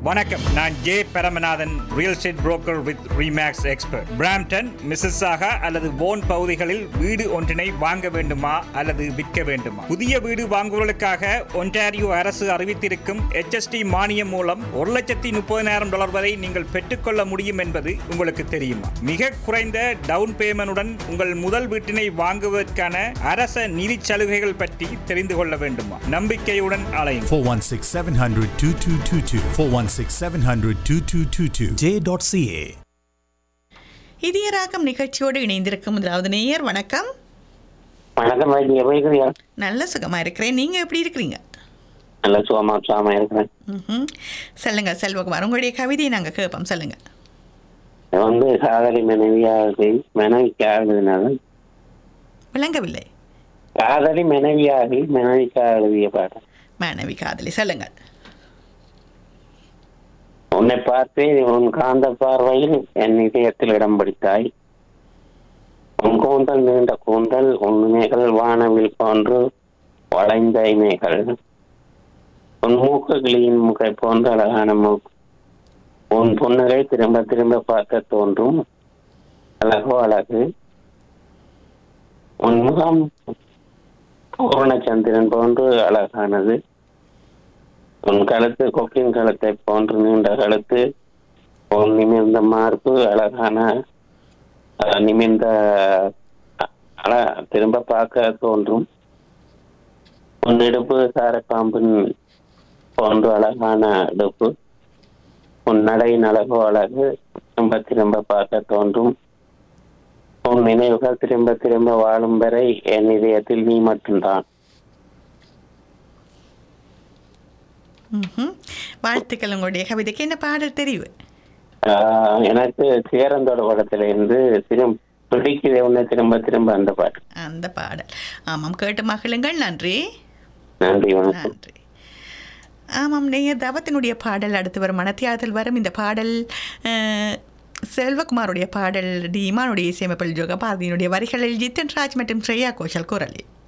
வணக்கம் நான் J Paramanathan real estate broker with Remax expert Brampton Mississauga அல்லது போன் பகுதிகளில் வீடு ஒன்றினை வாங்க வேண்டுமா அல்லது விற்க வேண்டுமா புதிய வீடு வாங்குவதற்காக ஒன்டாரியோ அரசு அறிவித்திருக்கும் HST மானியம் மூலம் ஒரு லட்சத்தி முப்பதினாயிரம் டாலர் வரை நீங்கள் பெற்றுக்கொள்ள முடியும் என்பது உங்களுக்கு தெரியுமா மிக குறைந்த டவுன் பேமெண்டுடன் உங்கள் முதல் வீட்டினை வாங்குவதற்கான அரச நிதி சலுகைகள் பற்றி தெரிந்து கொள்ள வேண்டுமா நம்பிக்கையுடன் அலையும் 416 700 2222. 416 700 2222. J.ca. இதயராகம் நிகழ்ச்சியோடு இணைந்திருக்கும் முதலாவது நேயர் வணக்கம் வணக்கம் வைத்திய போய்க்கிறியா நல்ல சுகமா இருக்கிறேன் நீங்க எப்படி இருக்கிறீங்க நல்ல சுகமா சுகமா இருக்கிறேன் ம்ஹும். சொல்லுங்க செல்வகுமார் உங்களுடைய கவிதையை நாங்க கேட்போம் சொல்லுங்க இது வந்து காதலி மனைவியாக மனைவிக்காக எழுதினது விளங்கவில்லை காதலி மனைவியாகி மனைவிக்காக எழுதிய பாடம் மாணவி காதலி சொல்லுங்க உன்னை பார்த்தேன் உன் காந்த பார்வையில் என் இதயத்தில் இடம் பிடித்தாய் உன் கூந்தல் நீண்ட கூந்தல் உன் இமைகள் வானவில் போன்று வளைந்த இமைகள் உன் மூக்கு கிளியின் முகை போன்ற அழகான மூக்கு உன் புன்னகை திரும்ப திரும்ப பார்க்க தோன்றும் அழகோ அழகு உன் முகம் பூர்ணச்சந்திரன் போன்று அழகானது உன் கழுத்து கொக்கின் கழுத்தை போன்று நீண்ட கழுத்து உன் நிமிர்ந்த மார்பு அழகான அஹ், நிமிர்ந்த அ- அழ திரும்ப பார்க்க தோன்றும் உன் இடுப்பு சாரப்பாம்பின் போன்று அழகான இடுப்பு உன் நடையின் அழகோ அழகு திரும்ப திரும்ப பார்க்க தோன்றும் உன் நினைவுகள் திரும்ப திரும்ப வாழும் வரை என் இதயத்தில் நீ மட்டும்தான் ம்ஹும். வாழ்த்துக்கள் உங்களுடைய கவிதைக்கு என்ன பாடல் தெரிவு ஆஹ் எனக்கு சேரந்தோட படத்துல இருந்து திரும்ப பிடிக்குதே உன்னை திரும்ப திரும்ப அந்த பாட்டு அந்த பாடல் ஆமாம் கேட்டு மகிழுங்கள் நன்றி நன்றி வணக்கம் நன்றி ஆமாம் நேயர் தவத்தினுடைய பாடல் அடுத்து வரும் மனத்தியாதல் வரும் இந்த பாடல் அஹ், செல்வகுமாருடைய பாடல் டி இமானுடைய இசையமைப்பில் ஜோகபாரதியினுடைய வரிகளில் ஜித்தன் ராஜ் மற்றும் ஸ்ரேயா கோஷல் குரலில்